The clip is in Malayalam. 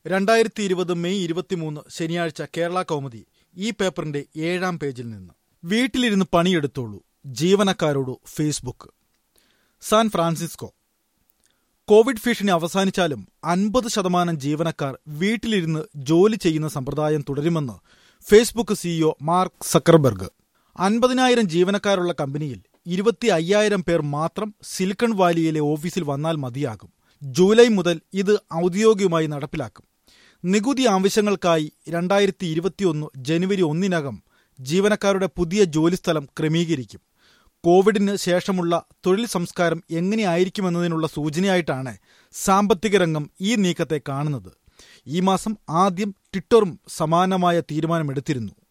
രണ്ടായിരത്തി ഇരുപത് മെയ് ഇരുപത്തിമൂന്ന് ശനിയാഴ്ച കേരള കൗമുദി ഈ പേപ്പറിന്റെ ഏഴാം പേജിൽ നിന്ന് വീട്ടിലിരുന്ന് പണിയെടുത്തോളൂ ജീവനക്കാരോട് ഫേസ്ബുക്ക് സാൻ ഫ്രാൻസിസ്കോ കോവിഡ് ഭീഷണി അവസാനിച്ചാലും അൻപത് ശതമാനം ജീവനക്കാർ വീട്ടിലിരുന്ന് ജോലി ചെയ്യുന്ന സമ്പ്രദായം തുടരുമെന്ന് ഫേസ്ബുക്ക് സിഇഒ മാർക്ക് സക്കർബർഗ് അൻപതിനായിരം ജീവനക്കാരുള്ള കമ്പനിയിൽ ഇരുപത്തി അയ്യായിരം പേർ മാത്രം സിലിക്കൺ വാലിയിലെ ഓഫീസിൽ വന്നാൽ മതിയാകും ജൂലൈ മുതൽ ഇത് ഔദ്യോഗികമായി നടപ്പിലാക്കും നികുതി ആവശ്യങ്ങൾക്കായി രണ്ടായിരത്തി ഇരുപത്തിയൊന്ന് ജനുവരി ഒന്നിനകം ജീവനക്കാരുടെ പുതിയ ജോലിസ്ഥലം ക്രമീകരിക്കും കോവിഡിന് ശേഷമുള്ള തൊഴിൽ സംസ്കാരം എങ്ങനെയായിരിക്കുമെന്നതിനുള്ള സൂചനയായിട്ടാണ് സാമ്പത്തിക രംഗം ഈ നീക്കത്തെ കാണുന്നത് ഈ മാസം ആദ്യം ട്വിറ്ററും സമാനമായ തീരുമാനമെടുത്തിരുന്നു